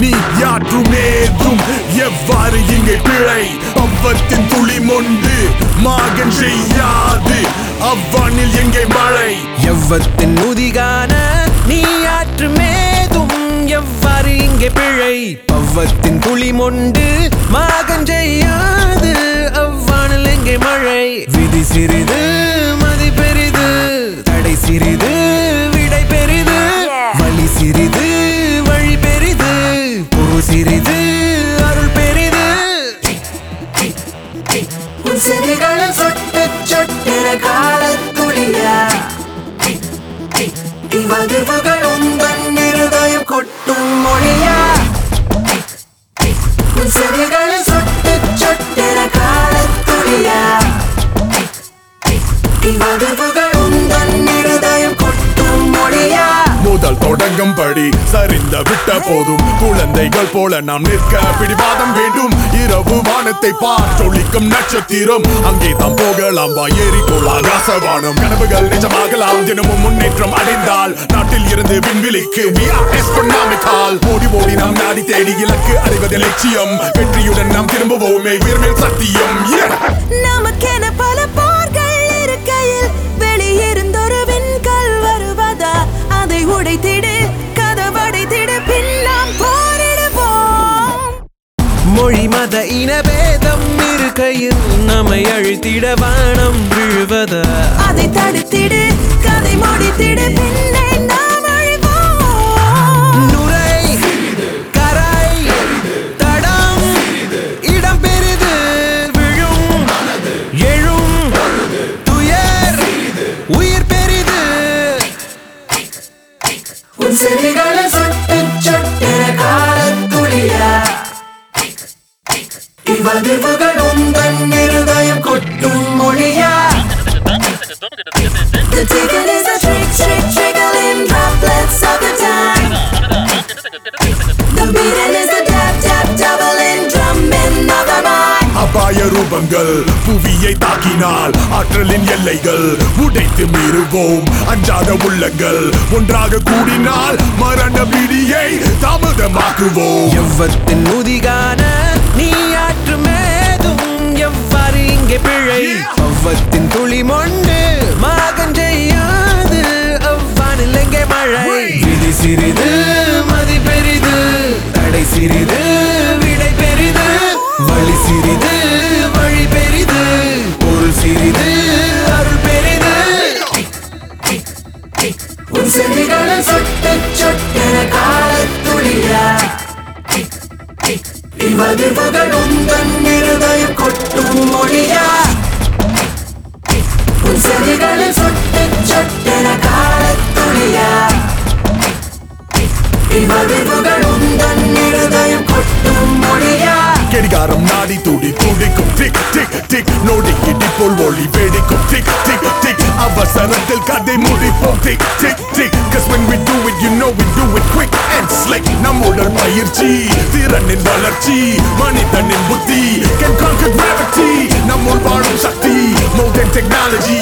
நீ யாற்றும் ஏதும் எவ்வாறு இங்கே பிழை பவ்வத்தின் துளி மொண்டு மாகன் செய்யாது அவ்வானில் எங்கே மழை எவ்வத்தின் முதிகான நீ ஆற்று மேதும் எவ்வாறு இங்கே பிழை பவ்வத்தின் துளி மொண்டு மாகன் செய்யாது அவ்வானில் எங்கே மழை விதி சிறிது மதி பெரிது தடை சிறிது விடை பெரிது வழி சிறிது வழி பெரிது பொரு சிறிது அருள் பெரிது உன் செவிகளில் சொட்டு சொட்டின காலத்துளியா இவ்வதிவுகள் உந்தன் இருதயம் கொட்டும் மொழியா உன் செவிகளில் சொட்டு சொட்டின காலத்துளியா இவ்வதிவுகள் உந்தன் இருதயம் கொட்டும் மொழியா முதல் தொடங்கும் படி சரிந்த விட்ட போதும் குழந்தைகள் போல நாம் நிற்க பிடிவாதம் வேண்டும் இரவு வானத்தை பார்த்தொழிக்கும் நட்சத்திரம் அங்கே தான் போகலாம் வா ஏறிக்கொள் ஆகாசவானம் கனவுகள் நிஜமாகலாம் தினமும் முன்னேற்றம் அடைந்தால் நாட்டில் இருந்து விண்வெளிக்கு we are astronomical. ஓடி ஓடி நாம் நாடி தேடி இலக்கு அடைவது லட்சியம் வெற்றியுடன் நாம் திரும்புவோமே உயர்மேல் சத்தியம் yeah. நமக்கென பல போர்கள் இருக்கையில் வெளியிருந்தொரு விண்கல் வருவதா அதை உடைத்திடு கதவடைத்திடு பின் நாம் போரிடுவோம் மொழி மத இனபேதம் இருக்கையில் நம்மை அழுத்திட வானம் விழுவதா அதை தடுத்திடு கதை முடித்திடு பின்னே நாம் அழிவோம் நுரை கரை தடம் இடம் பெரிது விழும் எழும் துயர் உயிர் பெரிது உன் செவிகளில் சொட்டு சொட்டின காலத்துளியா இவ்வதிவுகள் உந்தன் இருதயம் கொட்டும் மொழியா The ticket is a trick, trick, trickling droplets of the time. The beating is a tap, tap, doubling drumming of the mind. அபாய ரூபங்கள் புவியை தாக்கினால் ஆற்றலின் எல்லைகள் உடைத்து மீறுவோம் அஞ்சாத உள்ளங்கள் ஒன்றாக கூடினால் மரண பிடியை தாமதமாக்குவோம் எவ்வத்தின் முதிகான நீ ஆற்று மேதும் எவ்வாறு இங்கே பிழை அவ்வத்தின் துளி மொண்டு மாகன் செய்யாது அவ்வானில் எங்கே மழை விதி சிறிது மதி பெரிது தடை சிறிது விடை பெரிது வழி சிறிது வழி பெரிது பொருள் சிறிது அருள் பெரிது உன் செவிகளில் சொட்டு சொட்டின காலத்துளியா இவ்வதிவுகள் உந்தன் இருதயம் கொட்டும் மொழியா உன் செவிகளில் சொட்டு சொட்டின காலத்துளியா இவ்வதிவுகள் உந்தன் இருதயம் கொட்டும் மொழியா கடிகாரம் நாடி துடி துடிக்கும் டிக் டிக் டிக் நோடி இடி போல் ஒளி வெடிக்கும் டிக் டிக் டிக் அவசரத்தில் கதை முடிப்போம் tick tick tick cause when we do it you know we do it quick and slick நம்முடன் பயிற்சி திறனின் வளர்ச்சி மனிதனின் புத்தி can conquer gravity நம்முள் வாழும் சக்தி modern technology